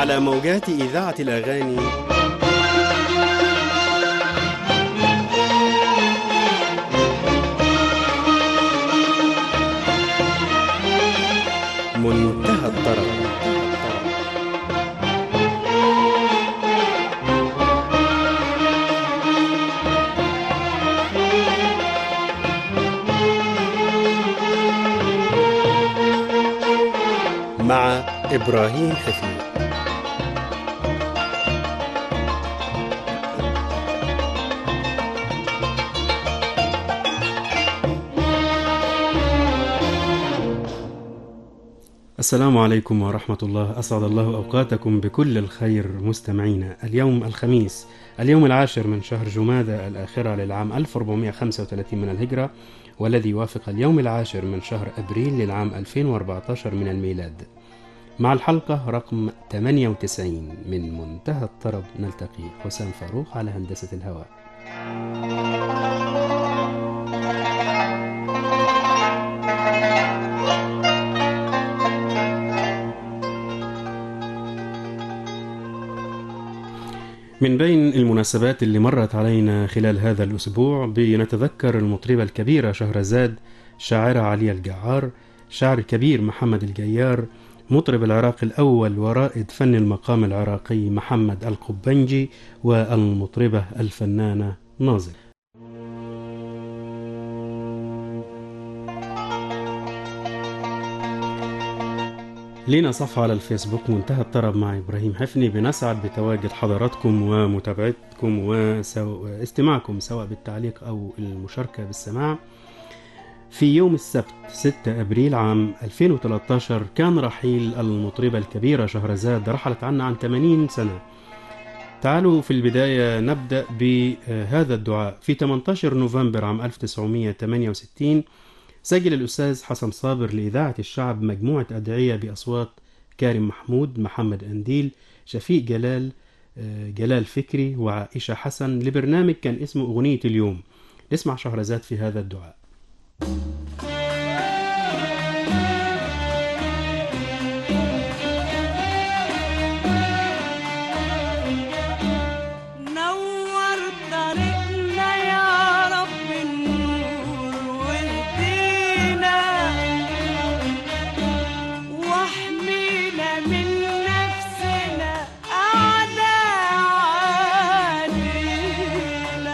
على موجات إذاعة الأغاني منتهى الطرب مع إبراهيم حفيظ السلام عليكم ورحمة الله أسعد الله أوقاتكم بكل الخير مستمعينا اليوم الخميس اليوم العاشر من شهر جمادى الآخرة للعام 1435 من الهجرة والذي يوافق اليوم العاشر من شهر أبريل للعام 2014 من الميلاد مع الحلقة رقم 98 من منتهى الطرب نلتقي حسام فاروق على هندسة الهواء من بين المناسبات اللي مرت علينا خلال هذا الأسبوع بنتذكر المطربة الكبيرة شهرزاد شاعرة علي الجعار شاعر الكبير محمد الجيار مطرب العراق الأول ورائد فن المقام العراقي محمد القبنجي والمطربة الفنانة ناظر لينا صفحة على الفيسبوك منتهى الطرب مع إبراهيم حفني بنسعد بتواجد حضراتكم ومتابعتكم واستماعكم سواء بالتعليق أو المشاركة بالسماع في يوم السبت 6 أبريل عام 2013 كان رحيل المطربة الكبيرة شهرزاد رحلت عنا عن 80 سنة تعالوا في البداية نبدأ بهذا الدعاء في 18 نوفمبر عام 1968 سجل الأستاذ حسن صابر لإذاعة الشعب مجموعة أدعية بأصوات كارم محمود محمد أنديل شفيق جلال جلال فكري وعائشة حسن لبرنامج كان اسمه أغنية اليوم نسمع شهرزاد في هذا الدعاء نور طريقنا يا رب النور واهدينا واحمينا من نفسنا أعداء علينا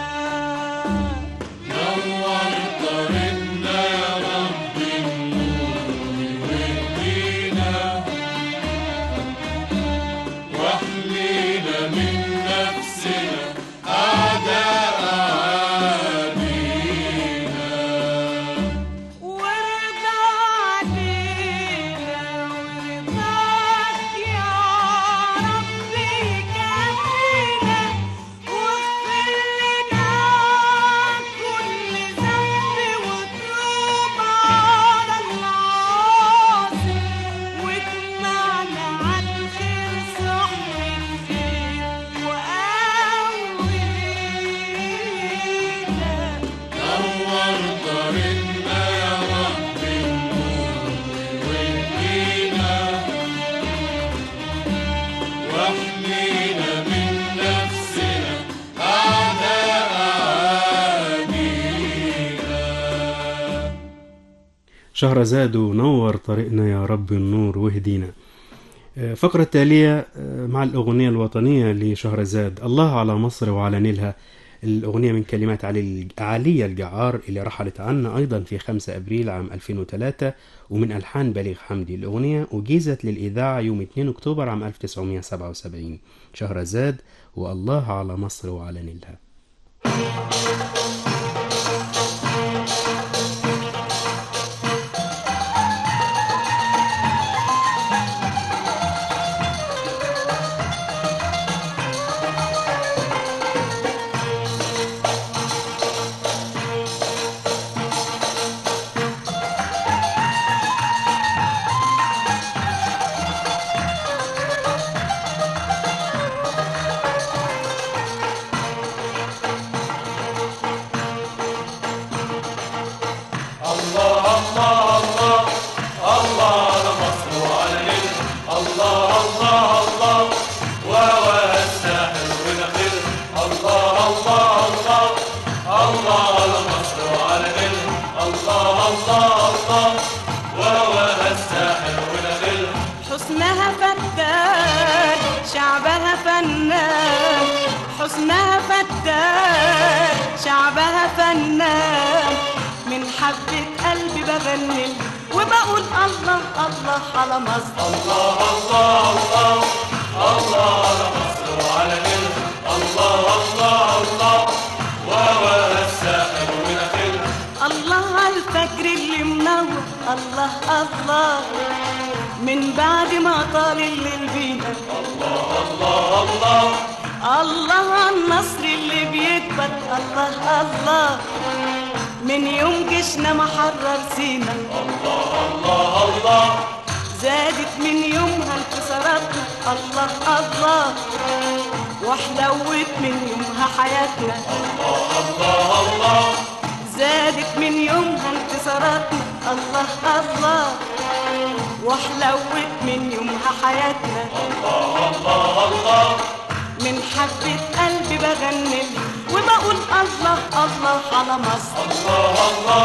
وارضى علينا ورضاك يا ربي كفينا واغفر لنا كل ذنب وتوب على العاصي واجمعنا على الخير صحبة خير وقوينا شهرزاد نور طريقنا يا رب النور واهدينا فقرة التالية مع الأغنية الوطنية لشهرزاد الله على مصر وعلى نيلها الأغنية من كلمات علي علية الجعار اللي رحلت عنا أيضا في 5 أبريل عام 2003 ومن ألحان بليغ حمدي الأغنية أجيزت للإذاعة يوم 2 أكتوبر عام 1977 شهرزاد والله على مصر وعلى نيلها الله حسنها فتان شعبها فنان من حبة قلبي بغني وبقول الله الله على مصر الله على الفجر اللي منور الله الله من بعد ما طال الليل بينا الله الله الله على النصر اللي بيكبر الله الله من يوم جيشنا ما حرر سينا الله الله زادت من يومها انتصاراتنا الله الله وحلوت من يومها حياتنا زادت من يومها انتصاراتنا الله الله وحلوت من يومها حياتنا من حبة قلبي بغني وبقول الله الله على مصر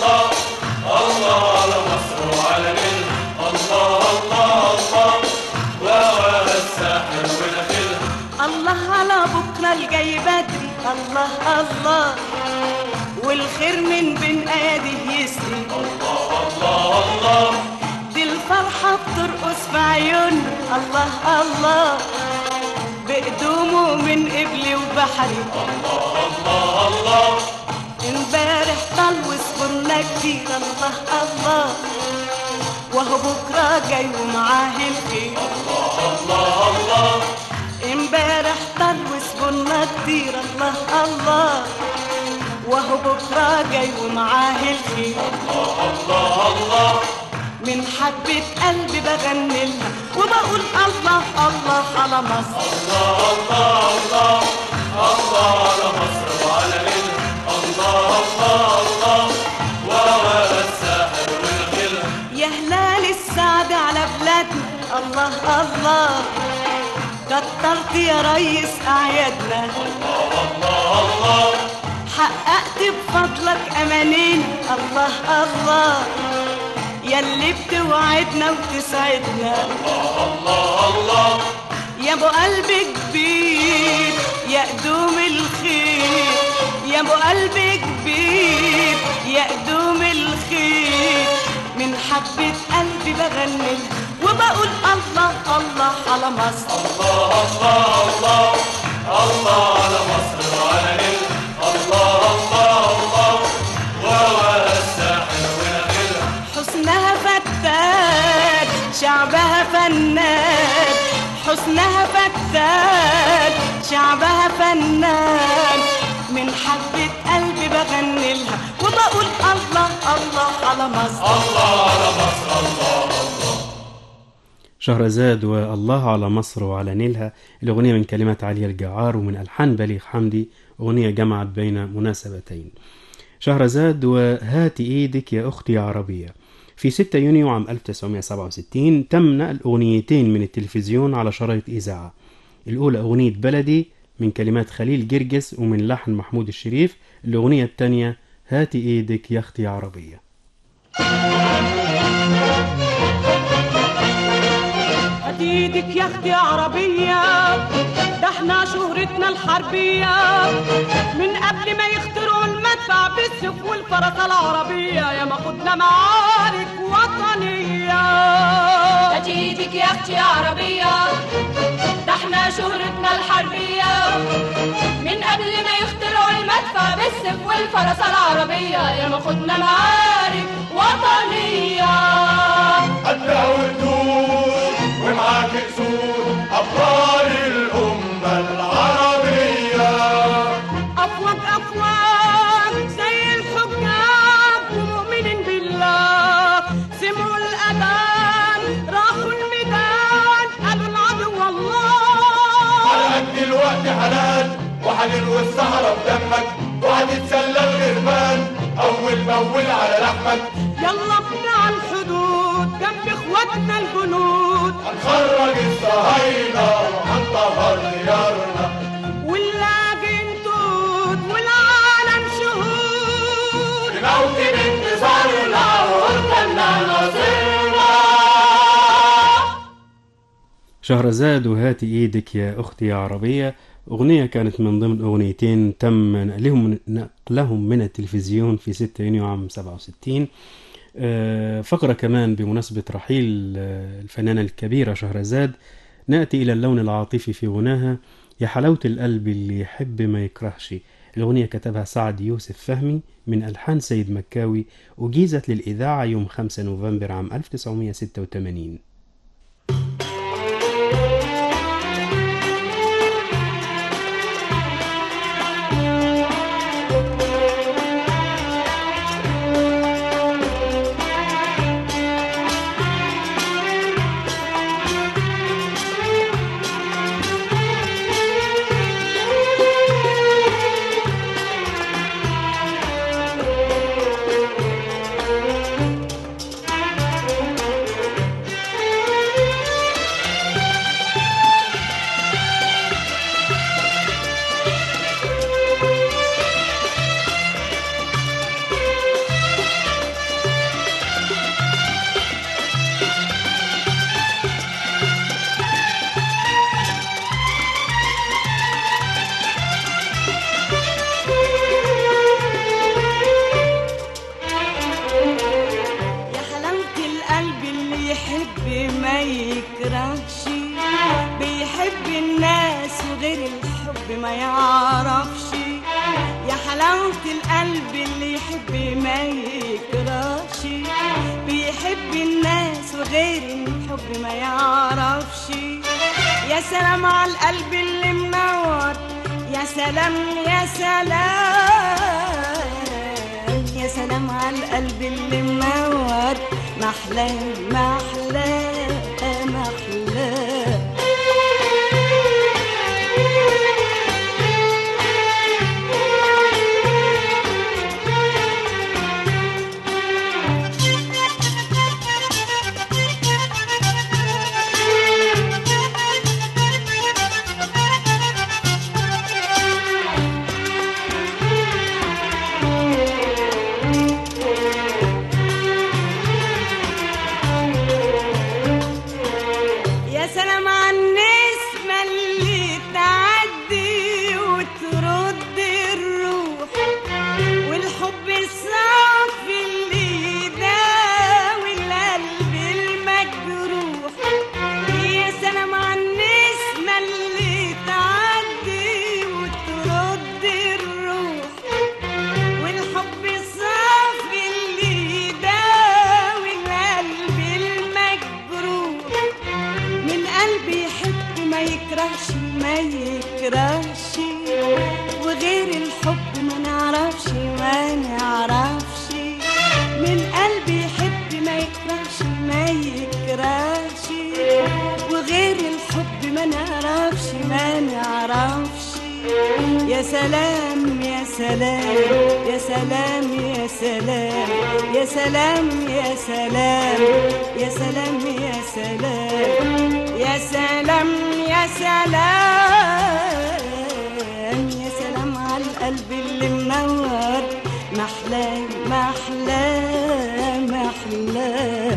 الله على بكرة الجاي بدري الله الله والخير من بين اياديه يسري دي الفرحة بترقص في عيون الله الله بقدومه من قبلي وبحري امبارح طل وصبرنا كتير الله الله وهو بكرة جاي ومعاه الخير امبارح طل وصبرنا كتير الله الله وهو بكرة جاي ومعاه الخير من حبة قلبي بغني لها وبقول الله الله على مصر يا هلال السعد على بلادنا الله الله كترت يا ريس أعيادنا حققت بفضلك أمانين الله الله يلي بتوعدنا وتسعدنا يا ابو قلب كبير يا قدوم الخير يا ابو قلب كبير يا قدوم الخير من حبة قلبي بغني وبقول الله الله على مصر حسنها فتان شعبها فنان حسنها فتان شعبها فنان من حبة قلبي بغني لها وبقول الله الله على مصر شهرزاد والله على مصر وعلى نيلها الأغنية من كلمات علي الجعار ومن ألحان بليغ حمدي أغنية جمعت بين مناسبتين شهرزاد وهاتي إيدك يا أختي يا عربية في 6 يونيو عام 1967 تم نقل أغنيتين من التلفزيون على شرايط إذاعة الأولى أغنية بلدي من كلمات خليل جرجس ومن لحن محمود الشريف الأغنية الثانية هاتي إيدك يا أختي يا عربية هات ايدك يا اختي عربية ده احنا شهرتنا الحربية من قبل ما يخترعوا المدفع بالسيف والفرس العربية يا ما خدنا معارك وطنية هات ايدك يا اختي يا عربية ده احنا شهرتنا الحربية من قبل ما يخترعوا المدفع بالسيف والفرس العربية يا ما خدنا معارك وطنية حتى وردود ومعاك اسود ابطال الامه العربيه أفواج أفواج زي الحجاج ومؤمنين بالله سمعوا الأذان راحوا الميدان قالوا العدو الله على قد الوقت حلال وهنلوي السهره بدمك وهتتسلى الغربان اول باول على لحمك يلا بنا على الحدود جنب اخواتنا الجنود هنخرج الصهاينه وهنطهر ديارنا واللاجئ توت والعالم شهود بموكب انتصارنا وقدامنا ناصرنا شهرزاد وهاتي إيدك يا أختي يا عربية أغنية كانت من ضمن أغنيتين تم نقلهم نقلهم من التلفزيون في 6 يونيو عام 67 آه، فقرة كمان بمناسبة رحيل آه، الفنانة الكبيرة شهرزاد نأتي إلى اللون العاطفي في غناها يا حلاوة القلب اللي يحب ما يكرهش الأغنية كتبها سعد يوسف فهمي من ألحان سيد مكاوي وجيزت للإذاعة يوم 5 نوفمبر عام 1986 يا حلاوة القلب اللي يحب ما يكرهش بيحب الناس وغير الحب ما يعرفش يا حلاوة القلب اللي يحب ما يكرهش بيحب الناس وغير الحب ما يعرفش يا سلام على القلب اللي منور يا سلام يا سلام يا سلام على القلب اللي منور محلاه محلاه محلاه يا سلام على النسمة اللي تعدي وترد الروح والحب الصافي اللي يداوي القلب المجروح يا سلام على النسمة اللي تعدي وترد الروح والحب الصافي اللي يداوي القلب المجروح من قلبي يحب ما يكرهش ما يكرهش وغير الحب ما نعرفش ما نعرفش من قلبي يحب ما يكرهش ما يكرهش وغير الحب ما نعرفش ما نعرفش يا سلام يا سلام يا سلام يا سلام يا سلام يا سلام يا سلام يا سلام يا سلام يا سلام يا سلام على القلب اللي منور محلاه محلاه محلاه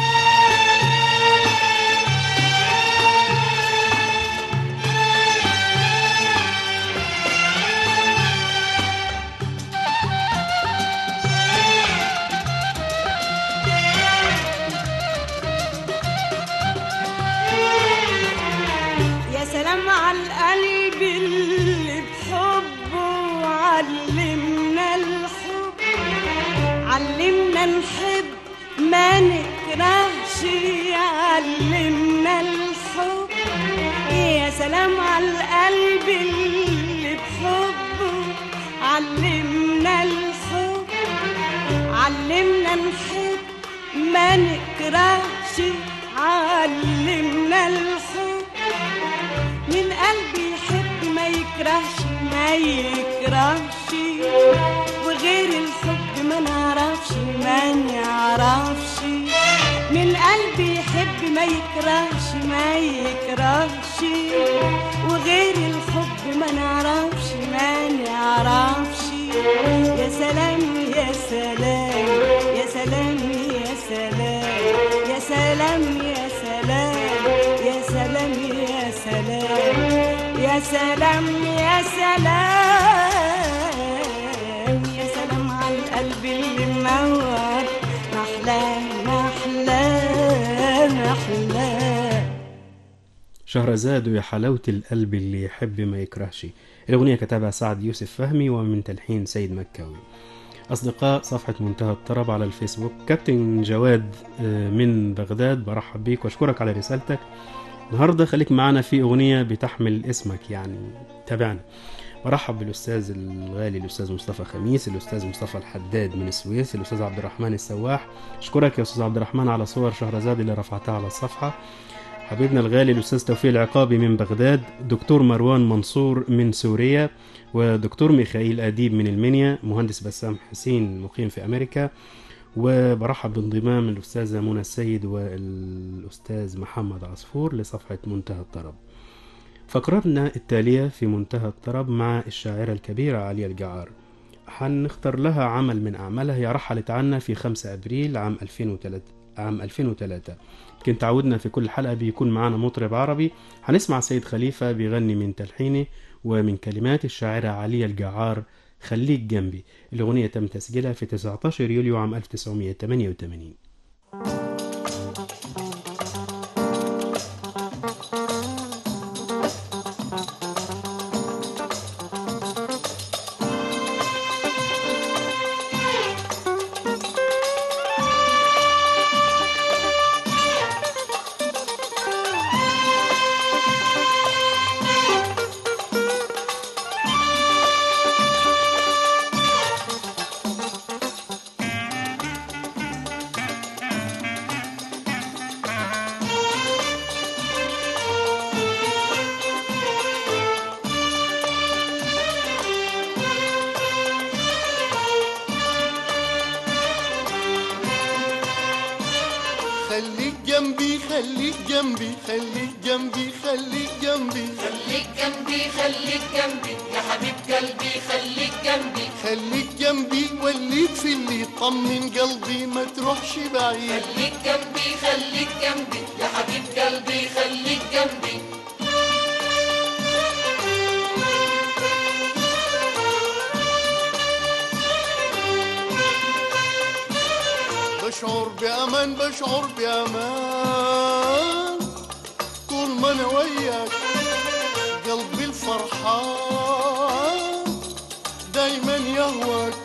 يا سلام على القلب اللي بحبه علمنا الحب علمنا نحب ما نكرهش علمنا الحب يا سلام على القلب اللي بحبه علمنا الحب علمنا نحب ما نكرهش علمنا الحب من قلبي يحب ما يكرهش ما يكرهش وغير الحب ما نعرفش ما نعرفش من قلبي يحب ما يكرهش ما يكرهش وغير الحب ما نعرفش ما نعرفش يا سلام يا سلام يا سلام يا سلام يا سلام يا سلام يا سلام يا سلام يا سلام يا سلام يا سلام على القلب اللي منور محلاه محلاه محلاه شهرزاد ويا حلاوة القلب اللي يحب ما يكرهش الأغنية كتبها سعد يوسف فهمي ومن تلحين سيد مكاوي أصدقاء صفحة منتهى الطرب على الفيسبوك كابتن جواد آه، من بغداد برحب بيك واشكرك على رسالتك النهاردة خليك معنا في أغنية بتحمل اسمك يعني تابعنا برحب بالأستاذ الغالي الأستاذ مصطفى خميس الأستاذ مصطفى الحداد من السويس الأستاذ عبد الرحمن السواح أشكرك يا أستاذ عبد الرحمن على صور شهرزاد اللي رفعتها على الصفحة حبيبنا الغالي الأستاذ توفيق العقابي من بغداد دكتور مروان منصور من سوريا ودكتور ميخائيل أديب من المنيا مهندس بسام حسين مقيم في أمريكا وبرحب بانضمام الأستاذة منى السيد والأستاذ محمد عصفور لصفحة منتهى الطرب فقرتنا التالية في منتهى الطرب مع الشاعرة الكبيرة عليا الجعار هنختار لها عمل من أعمالها هي رحلت عنا في 5 أبريل عام 2003 عام 2003 يمكن تعودنا في كل حلقة بيكون معانا مطرب عربي هنسمع سيد خليفة بيغني من تلحينه ومن كلمات الشاعرة عليا الجعار خليك جنبي الأغنية تم تسجيلها في 19 يوليو عام 1988 خليك جنبي خليك جنبي خليك جنبي خليك جنبي خليك جنبي خليك جنبي يا حبيب قلبي خليك جنبي خليك جنبي وليك في اللي يطمن قلبي ما تروحش بعيد خليك جنبي خليك جنبي يا حبيب قلبي خليك جنبي بشعر بأمان بشعر بأمان طول ما أنا وياك قلبي الفرحان دايما يهواك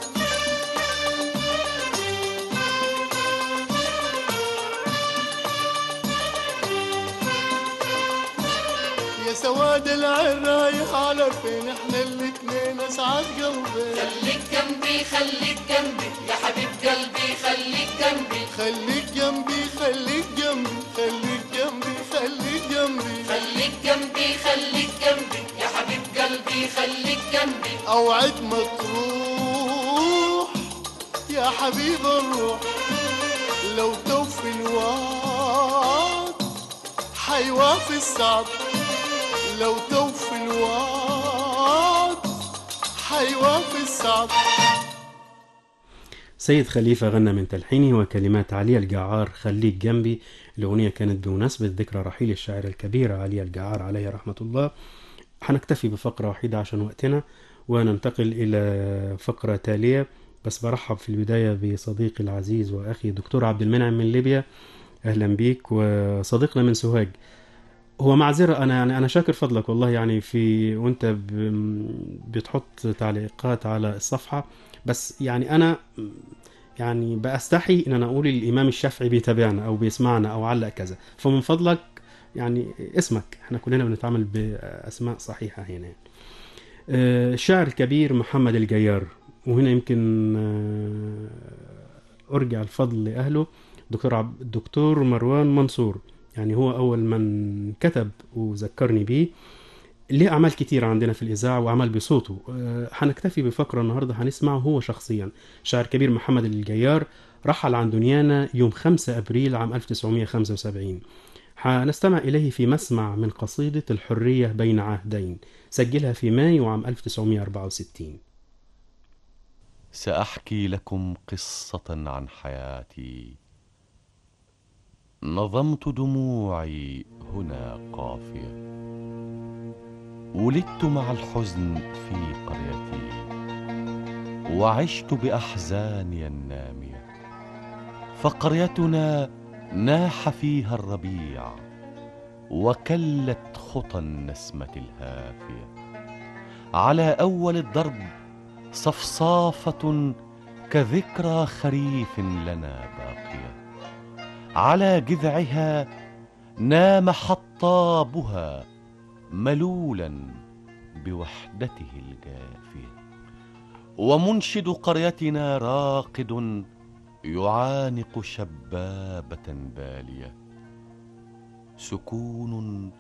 يا سواد العين رايح على فين احنا الاتنين اسعد قلبي خليك جنبي خليك جنبي يا حبيب قلبي خليك جنبي خليك جنبي خليك جنبي خليك جنبي خليك جنبي خليك جنبي خليك جنبي يا حبيب قلبي خليك جنبي اوعد ما تروح يا حبيب الروح لو توفي الوعد حيوافي السعد لو توفي الوعد حيوافي السعد سيد خليفة غنى من تلحينه وكلمات علي الجعار خليك جنبي الأغنية كانت بمناسبة ذكرى رحيل الشاعرة الكبيرة علي الجعار عليه رحمة الله هنكتفي بفقرة وحيدة عشان وقتنا وننتقل إلى فقرة تالية بس برحب في البداية بصديقي العزيز وأخي دكتور عبد المنعم من ليبيا أهلا بيك وصديقنا من سوهاج هو معذرة أنا يعني أنا شاكر فضلك والله يعني في وأنت ب- بتحط تعليقات على الصفحة بس يعني أنا يعني بأستحي إن أنا أقول الإمام الشافعي بيتابعنا أو بيسمعنا أو علق كذا فمن فضلك يعني اسمك احنا كلنا بنتعامل بأسماء صحيحة هنا آه، الشاعر الكبير محمد الجيار وهنا يمكن آه، أرجع الفضل لأهله دكتور عب... الدكتور مروان منصور يعني هو أول من كتب وذكرني بيه ليه أعمال كتير عندنا في الإذاعة وعمل بصوته آه، هنكتفي بفقرة النهاردة هنسمعه هو شخصيا شاعر كبير محمد الجيار رحل عن دنيانا يوم 5 أبريل عام 1975 هنستمع إليه في مسمع من قصيدة الحرية بين عهدين سجلها في مايو عام 1964 ساحكي لكم قصه عن حياتي نظمت دموعي هنا قافيه ولدت مع الحزن في قريتي وعشت بأحزاني النامية فقريتنا ناح فيها الربيع وكلت خطى النسمة الهافية على أول الضرب صفصافة كذكرى خريف لنا باقية على جذعها نام حطابها ملولا بوحدته الجافية ومنشد قريتنا راقد يعانق شبابة بالية سكون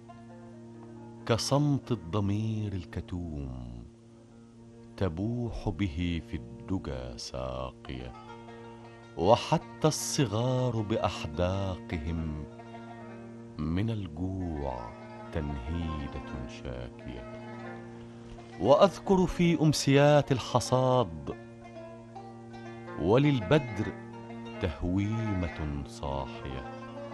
كصمت الضمير الكتوم تبوح به في الدجى ساقية وحتى الصغار بأحداقهم من الجوع تنهيدة شاكية وأذكر في أمسيات الحصاد وللبدر تهويمة صاحية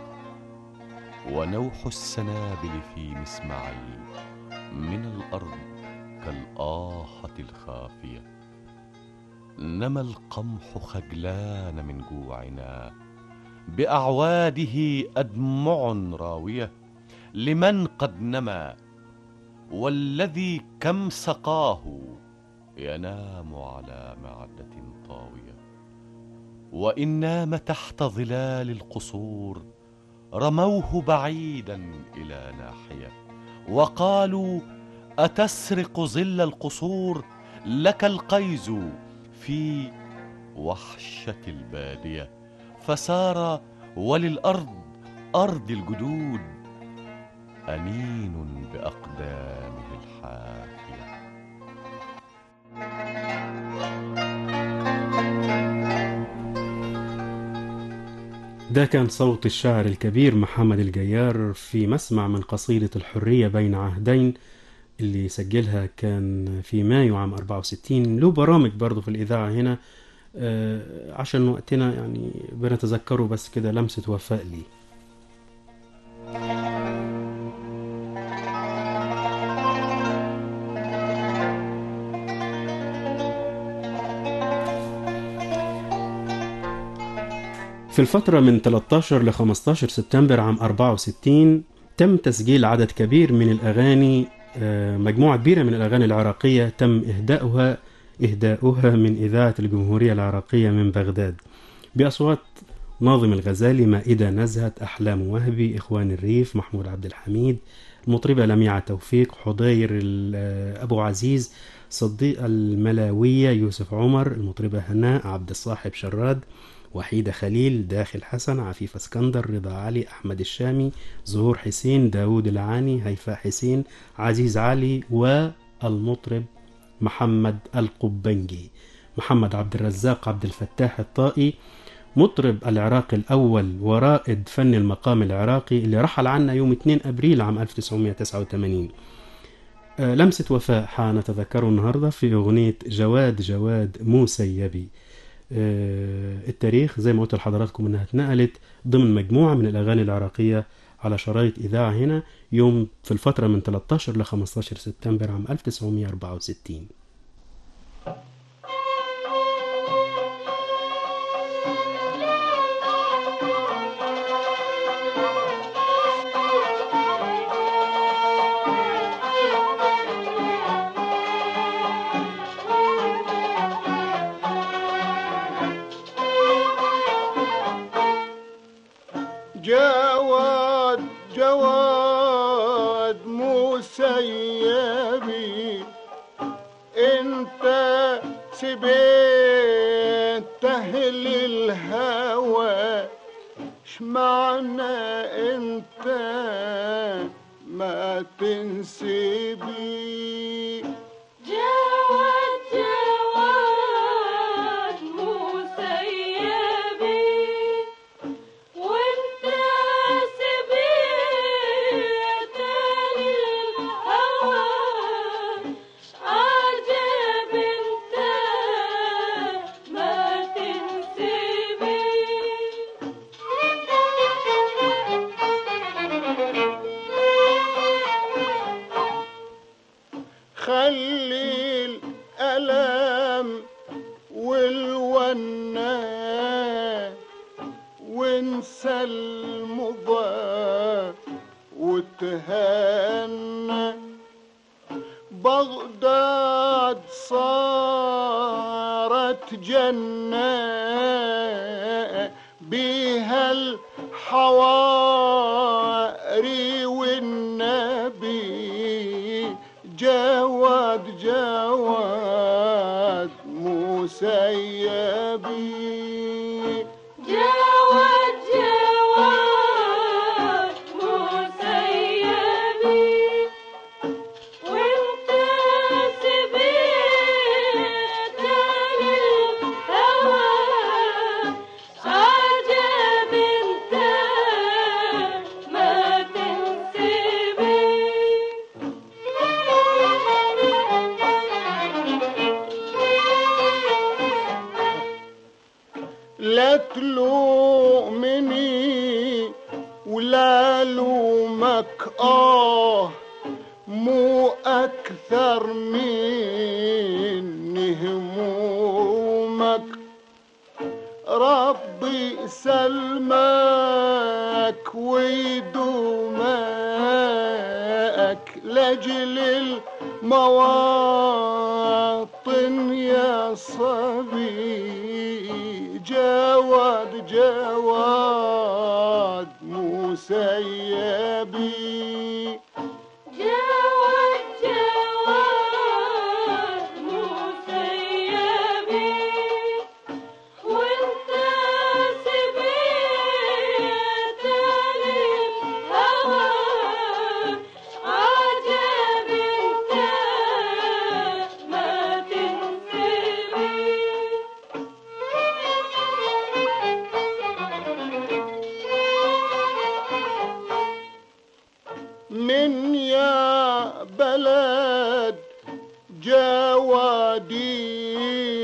ونوح السنابل في مسمعي من الأرض كالآهة الخافية نما القمح خجلان من جوعنا بأعواده أدمع راوية لمن قد نما والذي كم سقاه ينام على معدة طاوية وإن نام تحت ظلال القصور رموه بعيدا إلى ناحية وقالوا أتسرق ظل القصور لك القيز في وحشة البادية فسار وللأرض أرض الجدود أنين بأقدامه الحافية ده كان صوت الشاعر الكبير محمد الجيار في مسمع من قصيدة الحرية بين عهدين اللي سجلها كان في مايو عام 64 له برامج برضه في الإذاعة هنا آه، عشان وقتنا يعني بنتذكره بس كده لمسة وفاء لي في الفترة من 13 ل 15 سبتمبر عام 64 تم تسجيل عدد كبير من الأغاني آه، مجموعة كبيرة من الأغاني العراقية تم إهداؤها إهداؤها من إذاعة الجمهورية العراقية من بغداد بأصوات ناظم الغزالي مائدة نزهت أحلام وهبي إخوان الريف محمود عبد الحميد المطربة لميعة توفيق حضير ال- أبو عزيز صديق الملاوية يوسف عمر المطربة هناء عبد الصاحب شراد وحيدة خليل داخل حسن عفيف اسكندر رضا علي أحمد الشامي زهور حسين داود العاني هيفاء حسين عزيز علي والمطرب محمد القبنجي محمد عبد الرزاق عبد الفتاح الطائي مطرب العراق الأول ورائد فن المقام العراقي اللي رحل عنا يوم 2 أبريل عام 1989 آه، لمسة وفاء حنتذكره النهاردة في أغنية جواد جواد موسيبي آه، التاريخ زي ما قلت لحضراتكم انها اتنقلت ضمن مجموعة من الأغاني العراقية على شرايط إذاعة هنا يوم في الفترة من 13 ل 15 سبتمبر عام 1964 جواد جواد مسيبي انت سبيت اهل الهوى شمعنا انت ما تنسبي جواد جواد مسيبي وانت سبيت للهوى عجب انت ما تنسبي تهنى بغداد صارت جنة بها الحواري والنبي جواد جواد مسيبي جواد جواد مسيبي وانت سبيت للهوى عجب انت ما تنسبي لا تلومني ولا لومك آه مو أكثر من همومك ربي سلمك ويدومك لجل المواطن يا صبي جواد جواد مسيبي جواد جواد مسيبي وانت سبيت للهوى عجب انت ما تنسبي من يا بلد جوادي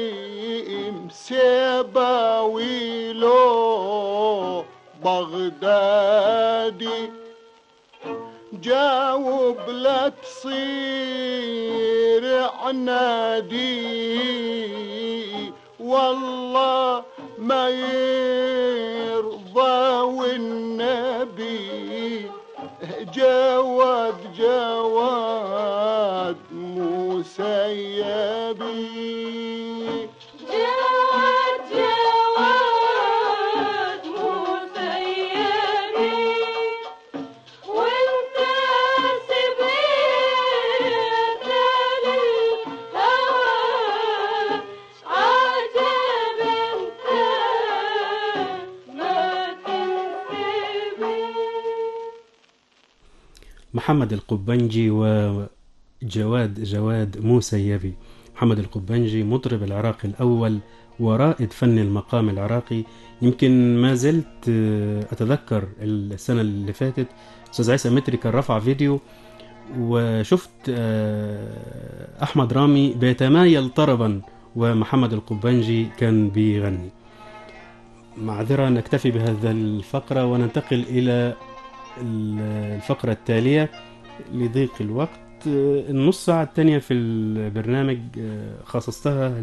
مسيباوي لو بغدادي جاوب لا تصير عنادي والله ما يرضى والنبي جواد جواد مسيبي جواد جواد مسيبي وانت سبيت للهوى عجب انت ما تنسبي محمد القبنجي وجواد جواد مسيبي محمد القبنجي مطرب العراق الأول ورائد فن المقام العراقي يمكن ما زلت آه، أتذكر السنة اللي فاتت أستاذ عيسى متري كان رفع فيديو وشفت آه، أحمد رامي بيتمايل طربا ومحمد القبنجي كان بيغني معذرة نكتفي بهذا الفقرة وننتقل إلى الفقرة التالية لضيق الوقت النص ساعة التانية في البرنامج خصصتها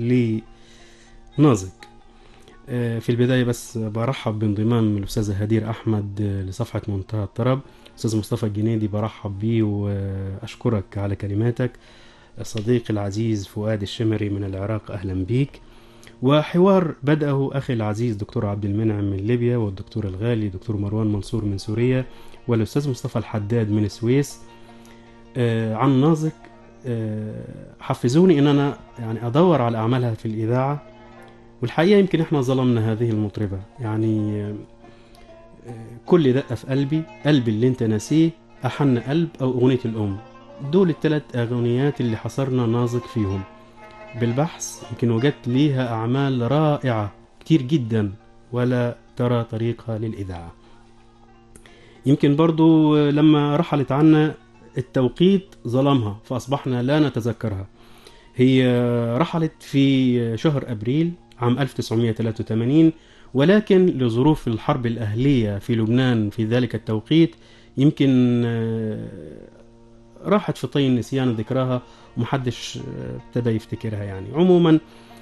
لنازك في البداية بس برحب بانضمام الأستاذة هدير أحمد لصفحة منتهى الطرب أستاذ مصطفى الجنيدي برحب بيه وأشكرك على كلماتك صديقي العزيز فؤاد الشمري من العراق أهلا بيك وحوار بدأه أخي العزيز دكتور عبد المنعم من ليبيا والدكتور الغالي دكتور مروان منصور من سوريا والأستاذ مصطفى الحداد من السويس آه، عن نازك آه، حفزوني ان انا يعني ادور على اعمالها في الاذاعه والحقيقه يمكن احنا ظلمنا هذه المطربه يعني آه، كل دقه في قلبي قلبي اللي انت ناسيه احن قلب او اغنيه الام دول الثلاث اغنيات اللي حصرنا نازك فيهم بالبحث يمكن وجدت ليها اعمال رائعه كتير جدا ولا ترى طريقها للاذاعه يمكن برضو لما رحلت عنا التوقيت ظلمها فأصبحنا لا نتذكرها هي رحلت في شهر أبريل عام 1983 ولكن لظروف الحرب الأهلية في لبنان في ذلك التوقيت يمكن آه، راحت في طي النسيان ذكراها ومحدش آه، ابتدى يفتكرها يعني عموما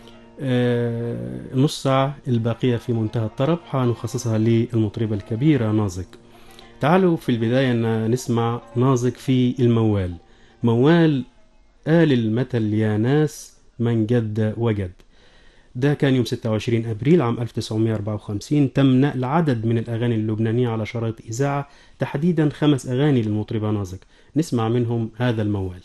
آه، النص ساعة الباقية في منتهى الطرب حنخصصها للمطربة الكبيرة نازك تعالوا في البداية ن- نسمع نازك في الموال موال قال المثل يا ناس من جد وجد ده كان يوم 26 أبريل عام 1954 تم نقل عدد من الأغاني اللبنانية على شرايط إذاعة تحديدا خمس أغاني للمطربة نازك نسمع منهم هذا الموال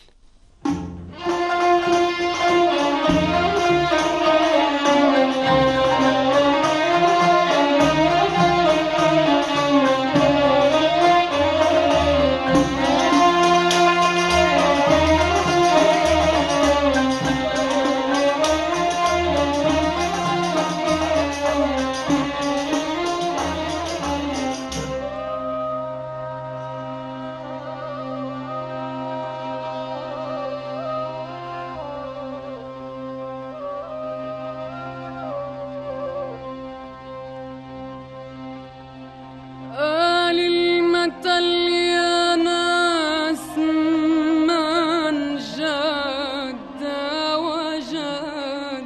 قال المثل يا ناس من جد وجد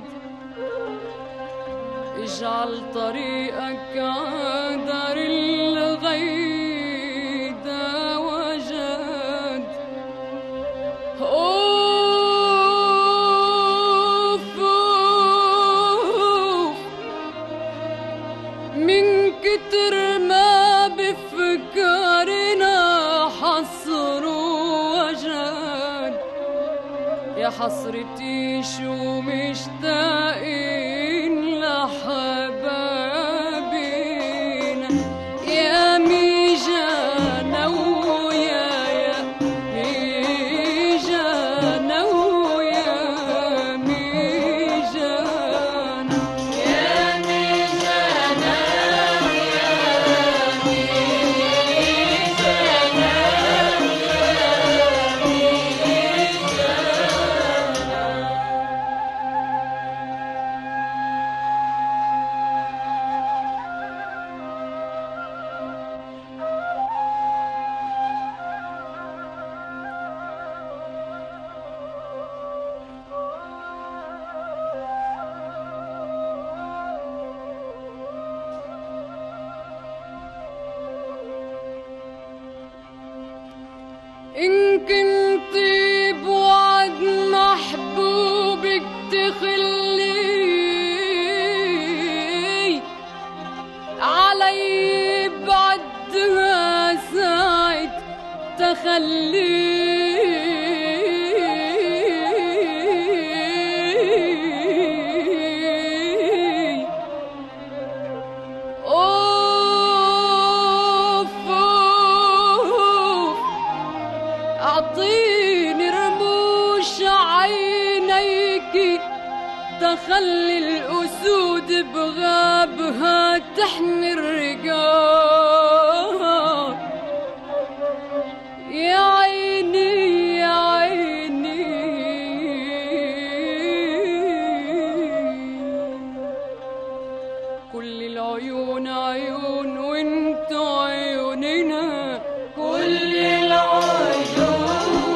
اجعل طريقك عذر الغيد وجد أوف أوف من كتر ما بفكرنا حصر وجد يا حسرتي شو مشتاقين لحبابينا يا ميجانا ويا يا ميجانا ويا ميجانا يا ميجانا إن كنت بوعد محبوبك تخلي علي بعدها ساعة تخلي أوف أوف أعطيني رموش عينيك تخلي الأسود بغابها تحمي الرقاب يا عيني يا عيني كل العيون عيون وانتو عيوننا كل العيون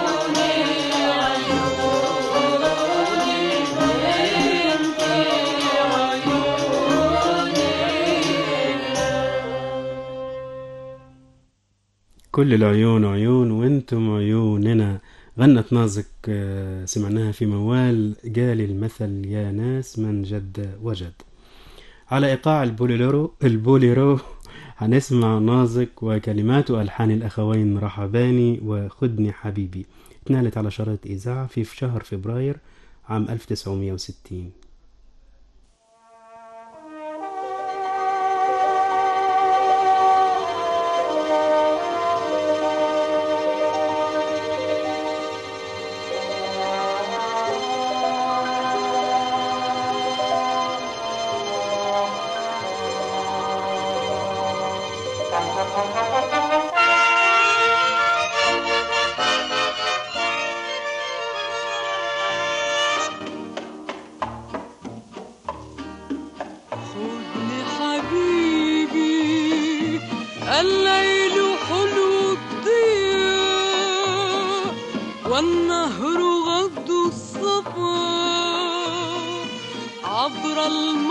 كل العيون عيون وانتم عيوننا غنت نازك آه، سمعناها في موال قال المثل يا ناس من جد وجد على إيقاع البوليرو البوليرو هنسمع نازك وكلمات وألحان الأخوين رحباني وخدني حبيبي اتنقلت على شرايط إذاعة في شهر فبراير عام 1960 خدني حبيبي الليل حلو الضياء والنهر غض الصفا عبر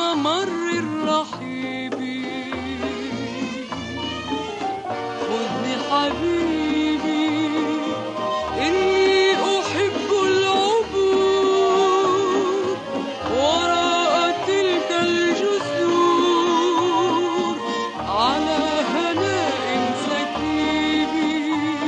الممر الرحيب خذني حبيبي إني أحب العبور وراء تلك الجسور على هناء سكيبي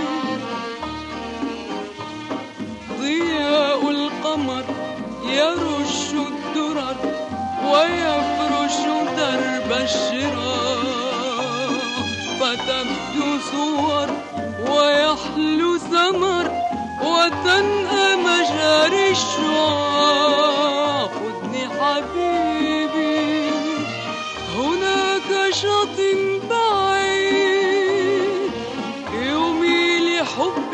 ضياء القمر يرش الدرر ويفرش درب الشراء فتبدو صور ويحلو ثمر وتنأى مجاري الشعاع خذني حبيبي هناك شط بعيد يومي لحب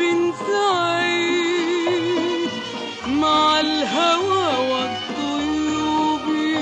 سعيد مع الهوى والطيوب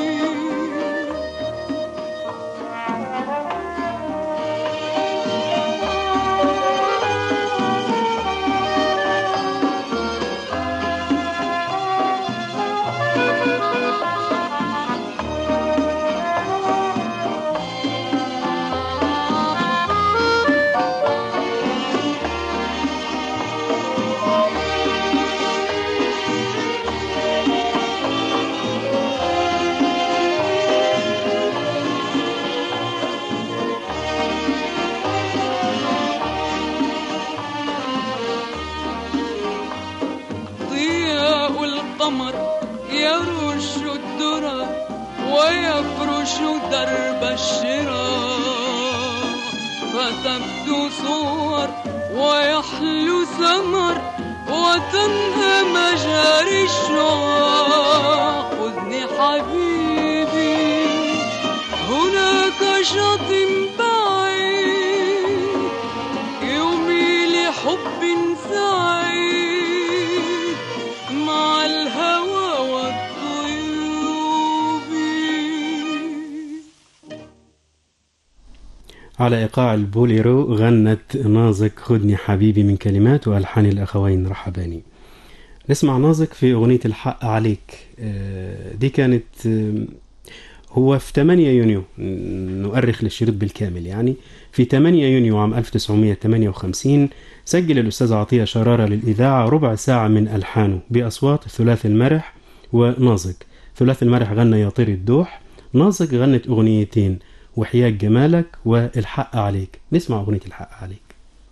ضياء القمر يرش الدرى ويفرش درب الشراء فتبدو صور ويحلو ثمر وتنهى مجاري الشعاع خذني حبيبي هناك شط بعيد يومي لحب سعيد مع الهوى والطيوب على إيقاع البوليرو غنت نازك خدني حبيبي من كلمات وألحان الأخوين رحباني نسمع نازك في أغنية الحق عليك آه، دي كانت آه، هو في 8 يونيو نؤرخ للشريط بالكامل يعني في 8 يونيو عام 1958 سجل الأستاذ عطية شرارة للإذاعة ربع ساعة من ألحانه بأصوات ثلاثي المرح ونازك ثلاثي المرح غنى يا طير الدوح نازك غنت أغنيتين وحياك جمالك والحق عليك نسمع أغنية الحق عليك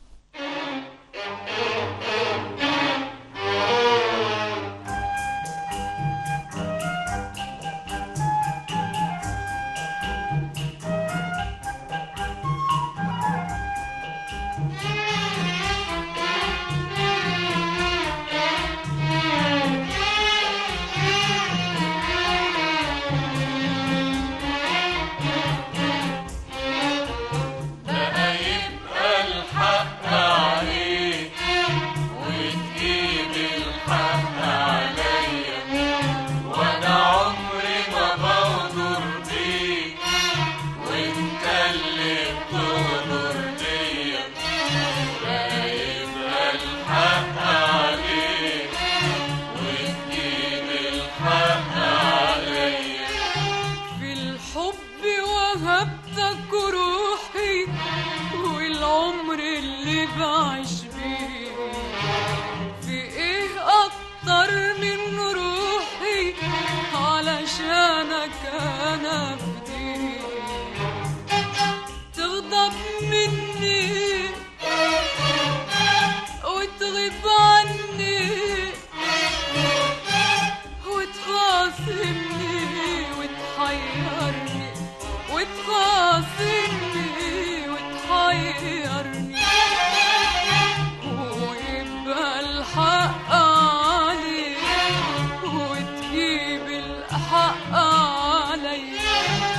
بقى يبقى الحق عليك وتجيب الحق عليا وانا عمري ما بغدر بيك وانت اللي بتغدر بيا بقى يبقى الحق عليك وتجيب الحق عليا في الحب وهبتك روحي والعمر اللي بعيش بيه في ايه اكتر من روحي علشانك انا بدي تغضب مني وتغيب عني وتخاصمني وتحيرني وتخاصمني وتحيرني ويبقى الحق عليك وتجيب الحق عليا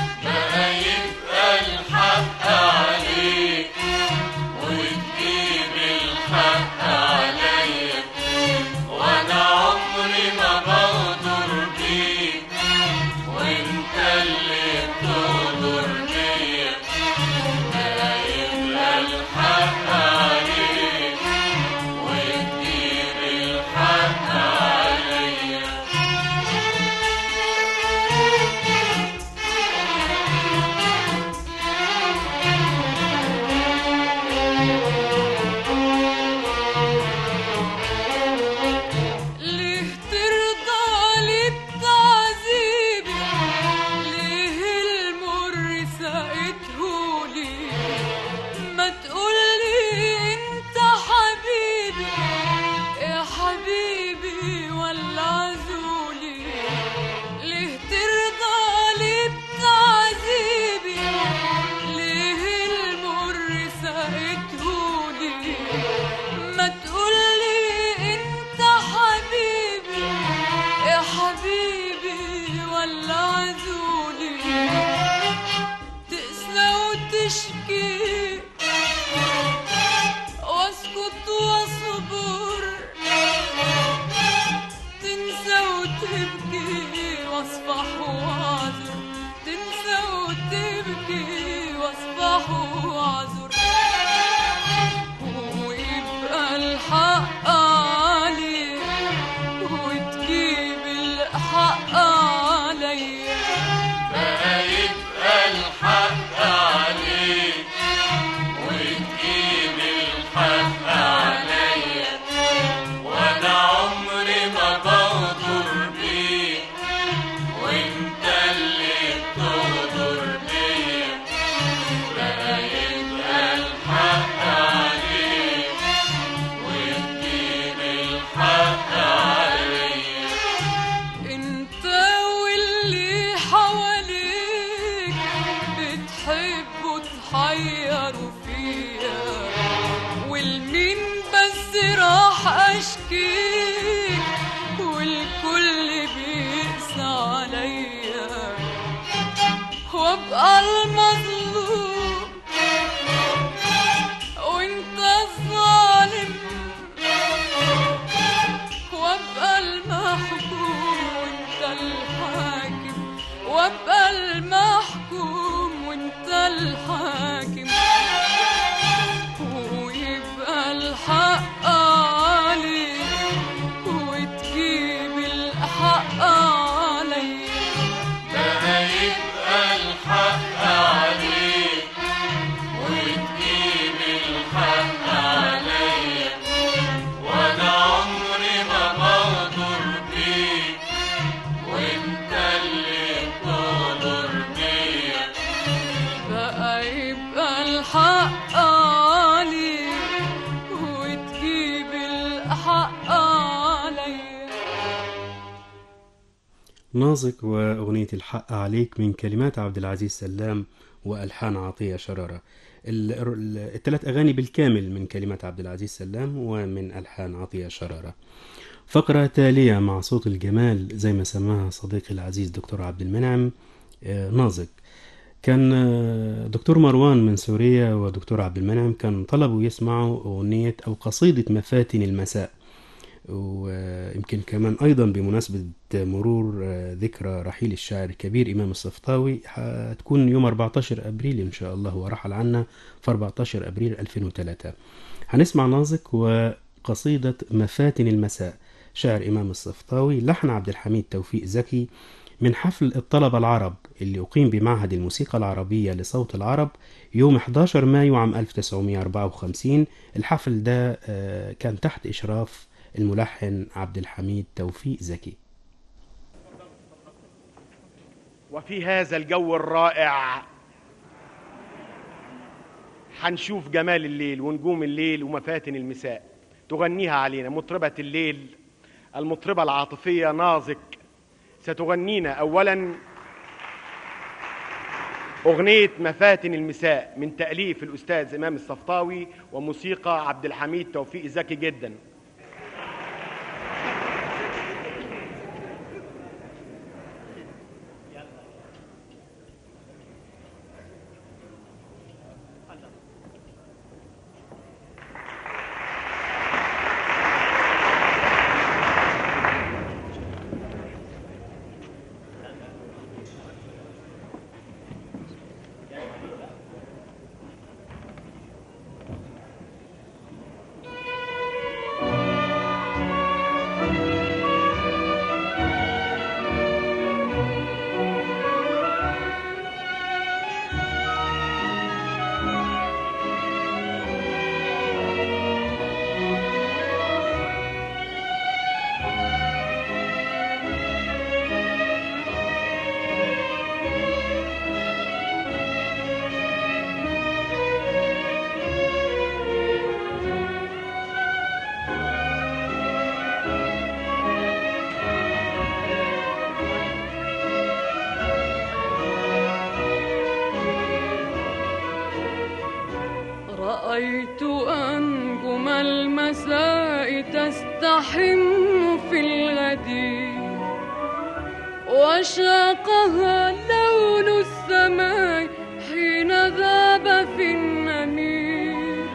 راح اشكي والكل بيقسى عليا وابقى المظلوم وانت الظالم وابقى المحكوم وانت الحاكم وابقى المحكوم وانت الحاكم ويبقى الحق عليك وتجيب الحق عليا بقى يبقى الحق عليك وتجيب الحق عليا وانا عمري ما بغدر بيك وانت اللي بتغدر بيا بقى يبقى الحق عليك وتجيب الحق عليا نازك وأغنية الحق عليك من كلمات عبد العزيز سلام وألحان عطية شرارة ال- ال- الثلاث أغاني بالكامل من كلمات عبد العزيز سلام ومن ألحان عطية شرارة فقرة تالية مع صوت الجمال زي ما سماها صديقي العزيز دكتور عبد المنعم آه، نازك كان آه، دكتور مروان من سوريا ودكتور عبد المنعم كان طلبوا يسمعوا أغنية أو قصيدة مفاتن المساء ويمكن كمان أيضا بمناسبة مرور آه، ذكرى رحيل الشاعر الكبير إمام الصفطاوي هتكون يوم 14 أبريل إن شاء الله هو رحل عنا في 14 أبريل 2003 هنسمع نازك وقصيدة مفاتن المساء شعر إمام الصفطاوي لحن عبد الحميد توفيق زكي من حفل الطلبة العرب اللي أقيم بمعهد الموسيقى العربية لصوت العرب يوم 11 مايو عام 1954 الحفل ده آه، كان تحت إشراف الملحن عبد الحميد توفيق زكي وفي هذا الجو الرائع هنشوف جمال الليل ونجوم الليل ومفاتن المساء تغنيها علينا مطربة الليل المطربة العاطفية نازك ستغنينا أولا أغنية مفاتن المساء من تأليف الأستاذ إمام الصفطاوي وموسيقى عبد الحميد توفيق زكي جدا رأيت أنجم المساء تستحم في الغدير وشاقها لون السماء حين ذاب في النمير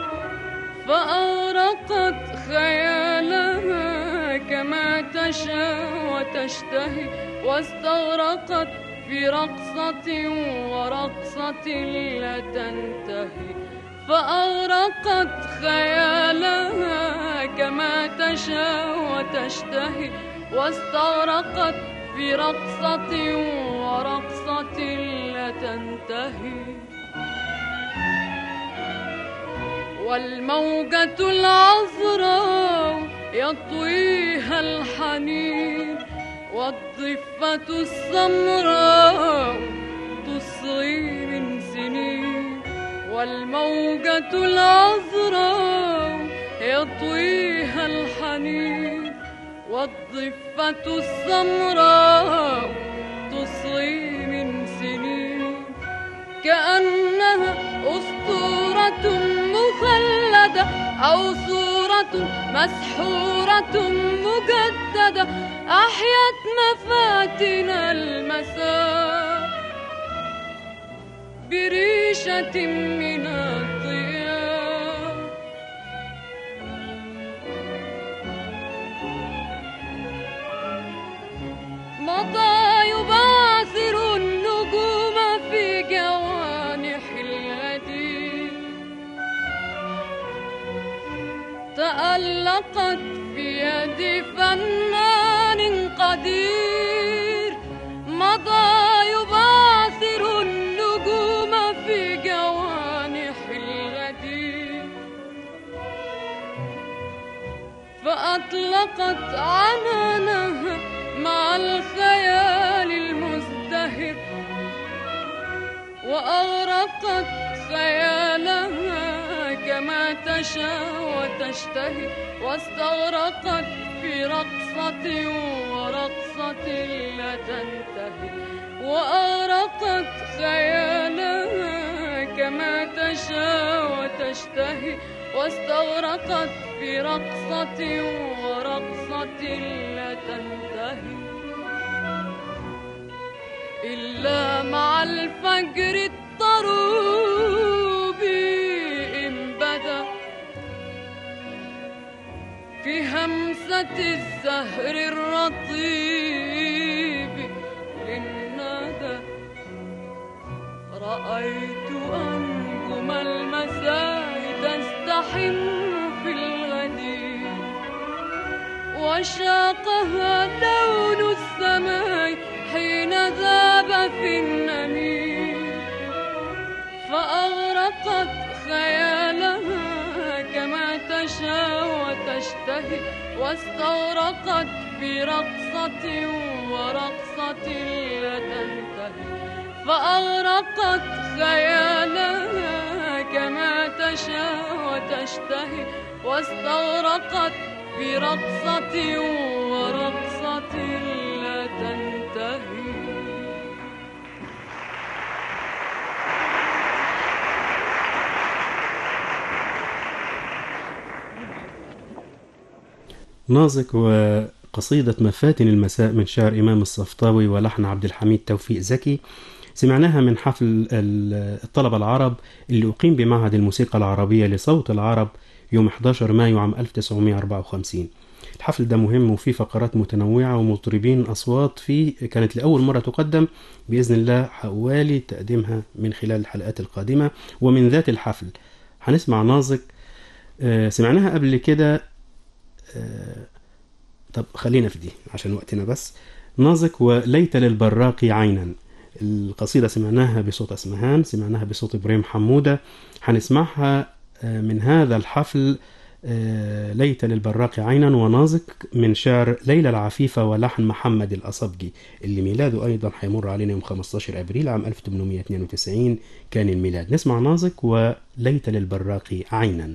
فأغرقت خيالها كما تشاء وتشتهي واستغرقت في رقصة ورقصة لا تنتهي فأغرقت خيالها كما تشاء وتشتهي واستغرقت في رقصة ورقصة لا تنتهي والموجة العذراء يطويها الحنين والضفة السمراء تصغي من سنين والموجة العذراء يطويها الحنين والضفة السمراء تصغي من سنين كأنها أسطورة مخلدة أو صورة عطرة مسحورة مجددة أحيت مفاتن المساء بريشة من الضياء مضى يبعثر النجوم في جوانح الغدير تألقت في يد فنان قدير مضى يبعثر النجوم في جوانح الغدير فأطلقت عنانها مع الخيال المزدهر وأغرقت خيالها كما تشاء وتشتهي واستغرقت في رقصة ورقصة لا تنتهي وأغرقت خيالها كما تشاء وتشتهي واستغرقت في رقصة ورقصة لا تنتهي إلا مع الفجر الطروب إن بدا في همسة الزهر الرطيب للندى رأيت أنجم المساء تستحم في الغدير وشاقها لون السماء حين ذاب في النمير فأغرقت خيالها كما تشاء وتشتهي واستغرقت في رقصة ورقصة لا تنتهي فأغرقت خيالها كما تشاء وتشتهي واستغرقت في رقصة ورقصة لا تنتهي نازك وقصيدة مفاتن المساء من شعر إمام الصفطاوي ولحن عبد الحميد توفيق زكي سمعناها من حفل ال- الطلبة العرب اللي أقيم بمعهد الموسيقى العربية لصوت العرب يوم 11 مايو عام 1954 الحفل ده مهم وفيه فقرات متنوعة ومطربين أصوات فيه كانت لأول مرة تقدم بإذن الله حوالي تقديمها من خلال الحلقات القادمة ومن ذات الحفل هنسمع نازك آه، سمعناها قبل كده آه، طب خلينا في دي عشان وقتنا بس نازك وليت للبراق عينا القصيدة سمعناها بصوت أسمهان سمعناها بصوت إبراهيم حمودة هنسمعها آه، من هذا الحفل آه، ليت للبراق عينا ونازك من شعر ليلى العفيفة ولحن محمد الأصبجي اللي ميلاده أيضا هيمر علينا يوم 15 أبريل عام 1892 كان الميلاد نسمع نازك وليت للبراق عينا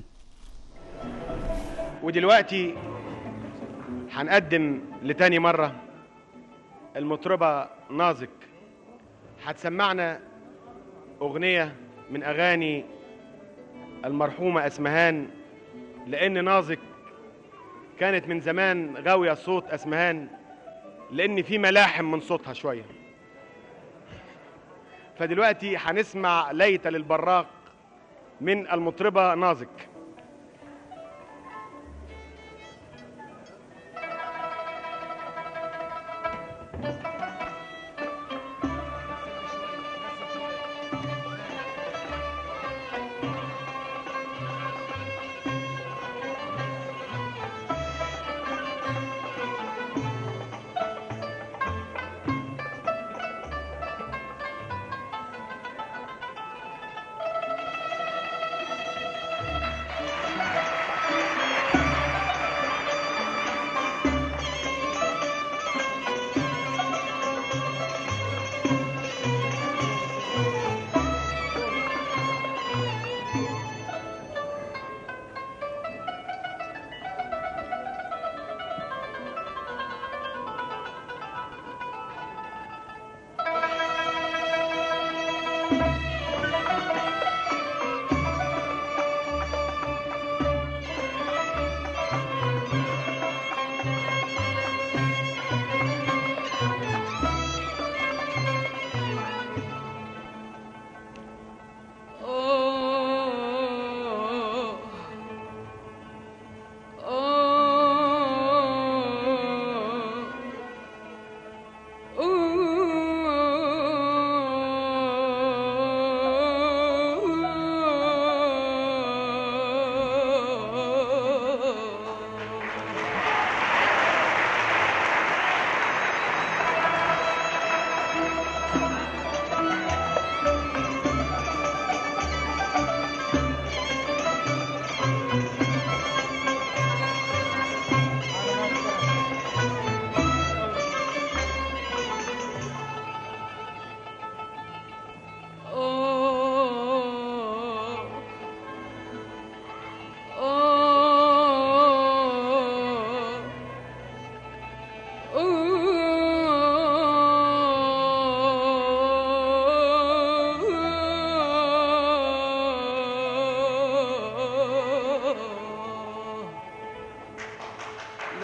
ودلوقتي هنقدم لتاني مرة المطربة نازك هتسمعنا أغنية من أغاني المرحومة أسمهان لأن نازك كانت من زمان غاوية صوت أسمهان لأن في ملاحم من صوتها شوية فدلوقتي هنسمع ليت للبراق من المطربة نازك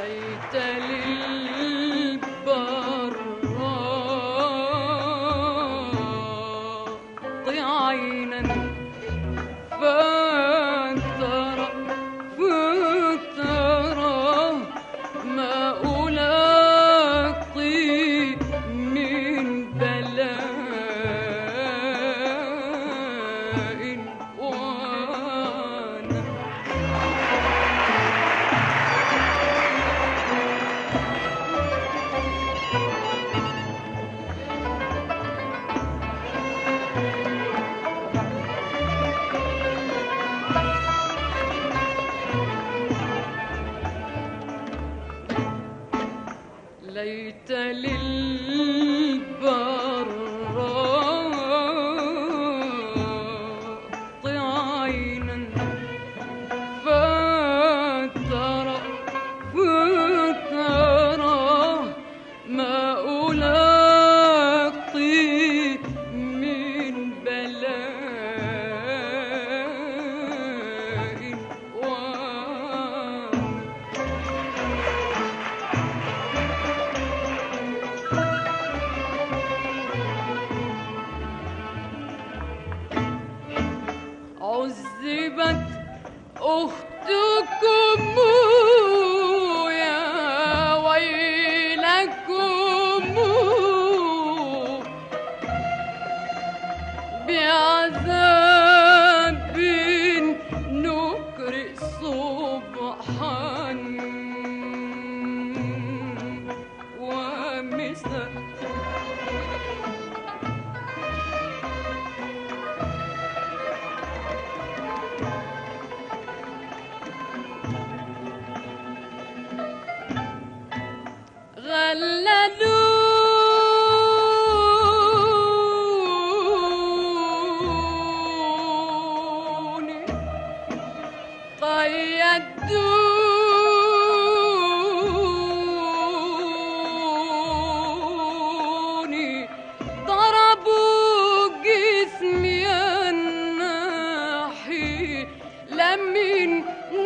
ليت للبراق عينا فترى فترى ما ألاقي من بلاء وأنا ليت للبراق عينا فترى فترى ما ألاقي من بلاء وأنا عذبت أختكم يا ويلكم بعذاب نكر صبحا ومساء غللوني قيدوني ضربوا جسمي الناحي لمن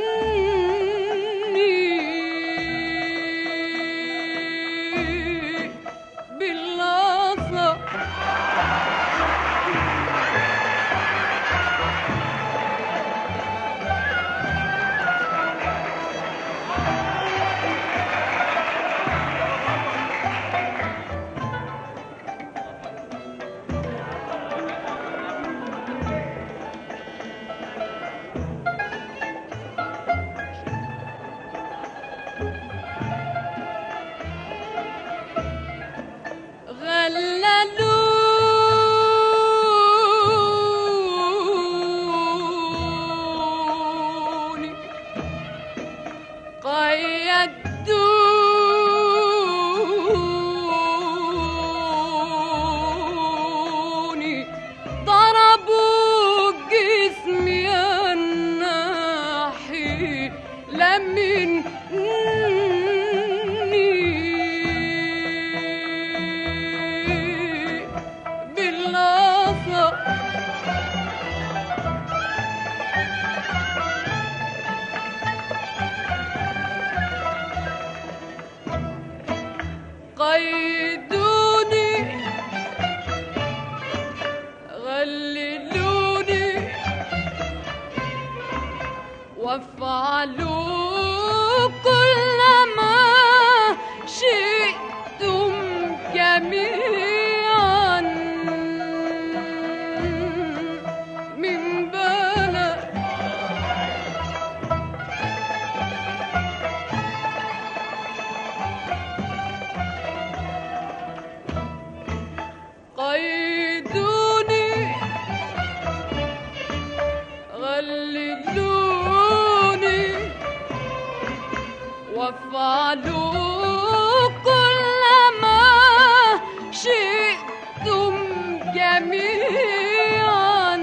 باللاصة غللوني قيدوني ضربوا جسمي الناحي لمن باللاصة قيدوني غللوني وافعلوا كل ما شئتم جميعا من بلد قيدوني غللوني وافعلوا كل ما شئتم جميعا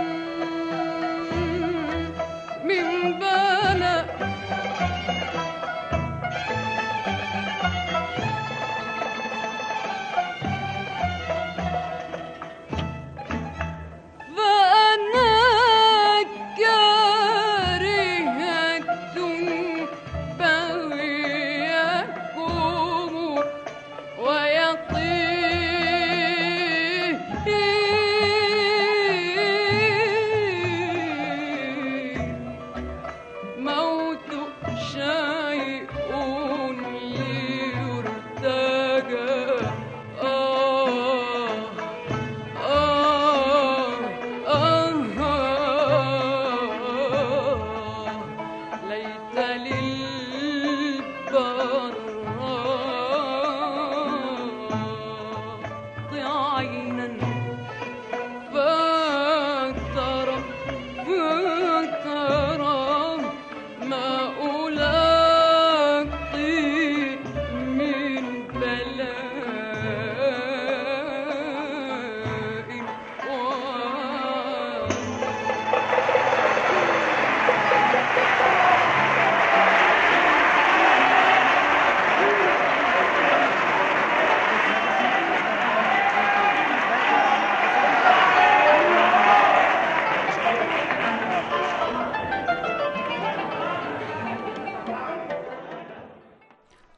من بلد فأنا كارهة بغي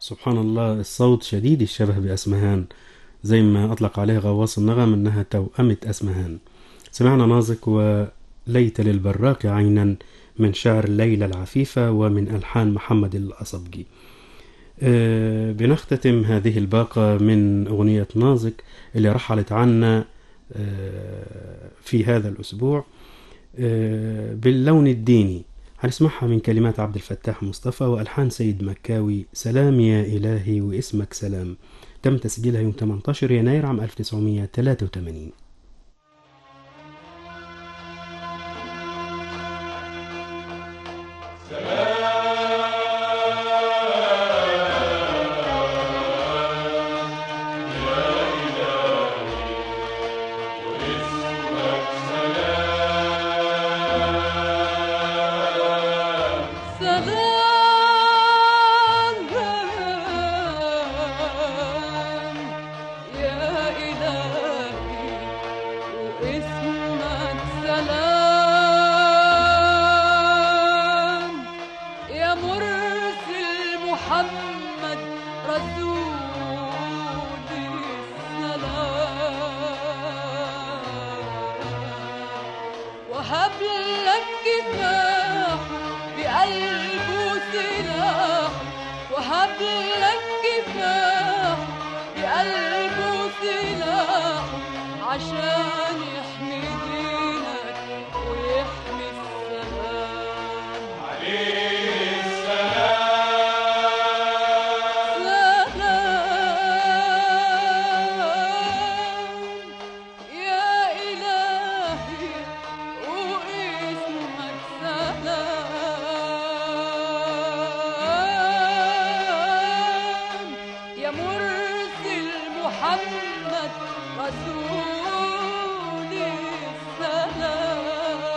سبحان الله الصوت شديد الشبه بأسمهان زي ما أطلق عليه غواص النغم إنها توأمة أسمهان سمعنا نازك وليت للبراق عينا من شعر ليلى العفيفة ومن ألحان محمد الأصبجي آه، بنختتم هذه الباقة من أغنية نازك اللي رحلت عنا آه، في هذا الأسبوع آه، باللون الديني هنسمعها من كلمات عبد الفتاح مصطفى وألحان سيد مكاوي سلام يا إلهي واسمك سلام تم تسجيلها يوم 18 يناير عام 1983 سلام يا إلهي واسمك سلام يا مرسل محمد رسولي السلام وهب لك كفاح بقلبه سلاح وهب لك كفاح بقلبه سلاح عشان يحمي دينك ويحمي السلام سلام يا إلهي واسمك سلام يا مرسل محمد رسول السلام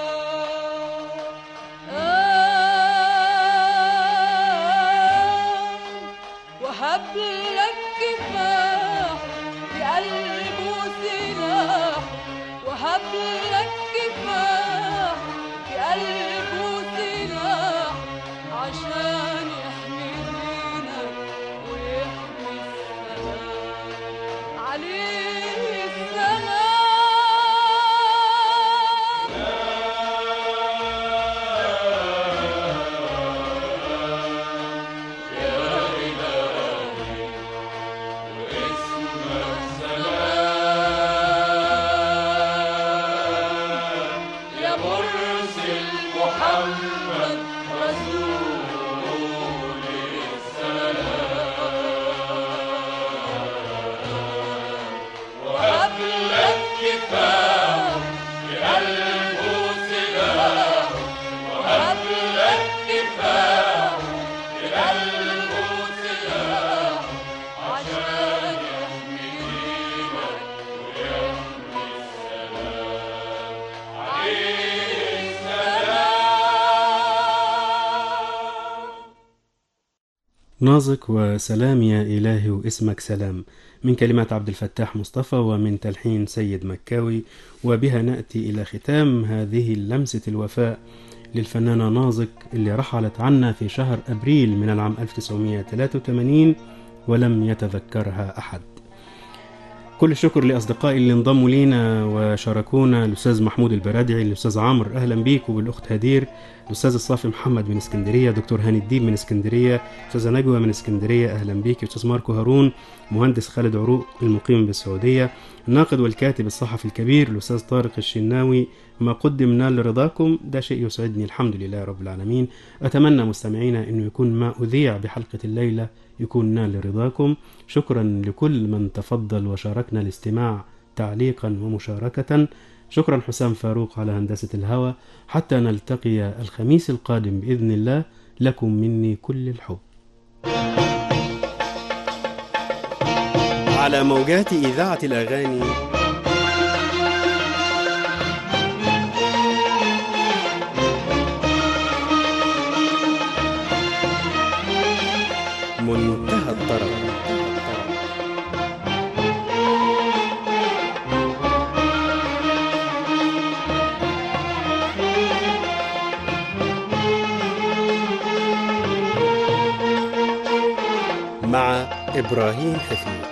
وهب لك كفاح بقلبه سلاح وهب لك كفاح بقلبه سلاح عشان يحمي دينك ويحمي السلام عليه السلام يا مرسل محمد رسول السلام وهب لك كفاح بقلبه سلاح وهب لك كفاح بقلبه سلاح عشان يحمي دينك ويحمي السلام عليه السلام نازك وسلام يا إلهي واسمك سلام من كلمات عبد الفتاح مصطفى ومن تلحين سيد مكاوي وبها نأتي إلى ختام هذه اللمسة الوفاء للفنانة نازك اللي رحلت عنا في شهر أبريل من العام 1983 ولم يتذكرها أحد كل الشكر لأصدقائي اللي انضموا لينا وشاركونا الأستاذ محمود البرادعي الأستاذ عمرو أهلا بيك وبالأخت هدير الأستاذ الصافي محمد من اسكندرية دكتور هاني الدين من اسكندرية أستاذة نجوى من اسكندرية أهلا بيك أستاذ ماركو هارون مهندس خالد عروق المقيم بالسعودية الناقد والكاتب الصحفي الكبير الأستاذ طارق الشناوي ما قدمنا لرضاكم ده شيء يسعدني الحمد لله رب العالمين أتمنى مستمعينا أنه يكون ما أذيع بحلقة الليلة يكون نال لرضاكم شكرا لكل من تفضل وشاركنا الاستماع تعليقا ومشاركة شكرا حسام فاروق على هندسة الهوى حتى نلتقي الخميس القادم بإذن الله لكم مني كل الحب على موجات إذاعة الأغاني منتهى الطرب مع إبراهيم حفيظ